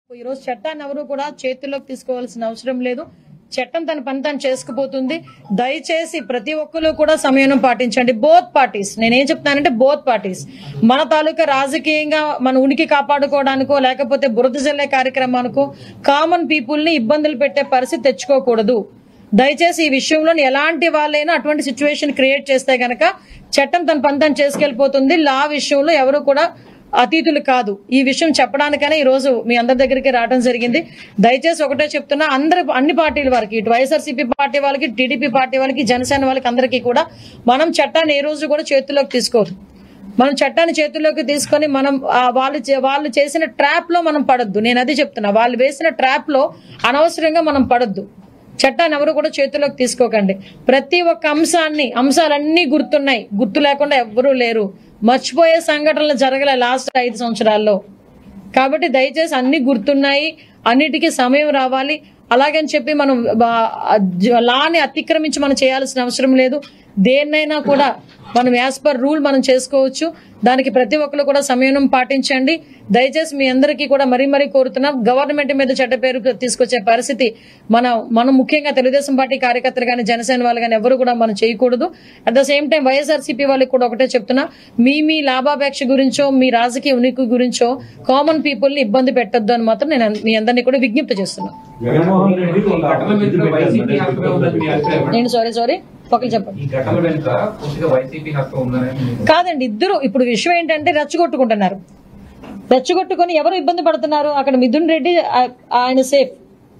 ఈ రోజు చట్టాన్ని ఎవరు కూడా చేతుల్లోకి తీసుకోవాల్సిన అవసరం లేదు చట్టం తన పని తను చేసుకుపోతుంది దయచేసి ప్రతి ఒక్కరు కూడా సమయం పాటించండి బోత్ పార్టీస్ నేనేం చెప్తానంటే బోత్ పార్టీస్ మన తాలూకా రాజకీయంగా మన ఉనికి కాపాడుకోవడానికో లేకపోతే బురద జల్లే కార్యక్రమానికో కామన్ పీపుల్ ని ఇబ్బందులు పెట్టే పరిస్థితి తెచ్చుకోకూడదు దయచేసి ఈ విషయంలో ఎలాంటి వాళ్ళైనా అటువంటి సిచ్యువేషన్ క్రియేట్ చేస్తే గనక చట్టం తన పని తను చేసుకెళ్లిపోతుంది లా విషయంలో ఎవరు కూడా అతీతులు కాదు ఈ విషయం చెప్పడానికనే ఈ రోజు మీ అందరి దగ్గరికి రావడం జరిగింది దయచేసి ఒకటే చెప్తున్నా అందరు అన్ని పార్టీల వారికి ఇటు వైఎస్ఆర్సీపీ పార్టీ వాళ్ళకి టీడీపీ పార్టీ వాళ్ళకి జనసేన వాళ్ళకి అందరికీ కూడా మనం చట్టాన్ని ఏ రోజు కూడా చేతుల్లోకి తీసుకోరు మనం చట్టాన్ని చేతుల్లోకి తీసుకొని మనం ఆ వాళ్ళు చే- వాళ్ళు చేసిన ట్రాప్ లో మనం పడొద్దు నేను అది చెప్తున్నా వాళ్ళు వేసిన ట్రాప్ లో అనవసరంగా మనం పడొద్దు చట్టాన్ని ఎవరు కూడా చేతుల్లోకి తీసుకోకండి ప్రతి ఒక్క అంశాన్ని అంశాలన్నీ గుర్తున్నాయి గుర్తు లేకుండా ఎవ్వరూ లేరు మర్చిపోయే సంఘటనలు జరగలే లాస్ట్ ఐదు సంవత్సరాల్లో కాబట్టి దయచేసి అన్ని గుర్తున్నాయి అన్నిటికీ సమయం రావాలి అలాగని చెప్పి మనం బా- జ- లాని అతిక్రమించి మనం చేయాల్సిన అవసరం లేదు దేన్నైనా కూడా మనం యాజ్ పర్ రూల్ మనం చేసుకోవచ్చు దానికి ప్రతి ఒక్కరు కూడా సంయమనం పాటించండి దయచేసి మీ అందరికీ కూడా మరీ మరీ కోరుతున్నాం గవర్నమెంట్ మీద చెడ్డ పేరు తీసుకొచ్చే పరిస్థితి మన మనం ముఖ్యంగా తెలుగుదేశం పార్టీ కార్యకర్తలు కానీ జనసేన వాళ్ళు కానీ ఎవరు కూడా మనం చేయకూడదు at the same time YSRCP వాళ్ళకి కూడా ఒకటే చెప్తున్నా మీ మీ లాభాపేక్ష గురించో మీ రాజకీయ ఉనికి గురించో కామన్ పీపుల్ ని ఇబ్బంది పెట్టొద్దు అని మాత్రం నేను మీ అందరినీ కూడా విజ్ఞప్తి చేస్తున్నాను జగన్మోహన్ రెడ్డి ఈ ఘటన వెనుక వైసీపీ హస్తం ఉందని మీ అభిప్రాయం నేను సారీ సారీ ఒకరు చెప్పండి ఈ ఘటన వెనుక పూర్తిగా వైసీపీ హస్తం ఉందని మీ- కాదండి ఇద్దరు ఇప్పుడు విషయం ఏంటంటే రెచ్చగొట్టుకుంటున్నారు రెచ్చగొట్టుకొని ఎవరు ఇబ్బంది పడుతున్నారు అక్కడ మిథున్ రెడ్డి ఆ- ఆయన సేఫ్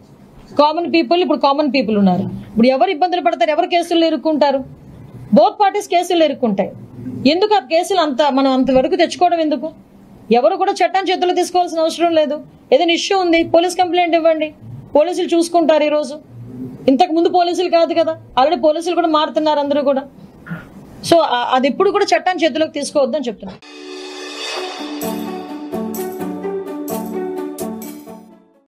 కామన్ పీపుల్ ఇప్పుడు కామన్ పీపుల్ ఉన్నారు ఇప్పుడు ఎవరు ఇబ్బందులు పడతారు ఎవరు కేసులు ఇరుక్కుంటారు బోత్ పార్టీస్ కేసులు ఇరుక్కుంటాయి ఎందుకు ఆ కేసులు అంత మనం అంతవరకు తెచ్చుకోవడం ఎందుకు ఎవరు కూడా చట్టాన్ని చేతుల్లో తీసుకోవాల్సిన అవసరం లేదు ఏదైనా ఇష్యూ ఉంది పోలీస్ కంప్లైంట్ ఇవ్వండి పోలీసులు చూసుకుంటారు ఈ రోజు ఇంతకు ముందు పోలీసులు కాదు కదా ఆల్రెడీ పోలీసులు కూడా మారుతున్నారు అందరూ కూడా సో ఆ- అది ఎప్పుడు కూడా చట్టాన్ని చేతిలోకి తీసుకోవద్దని చెప్తున్నాను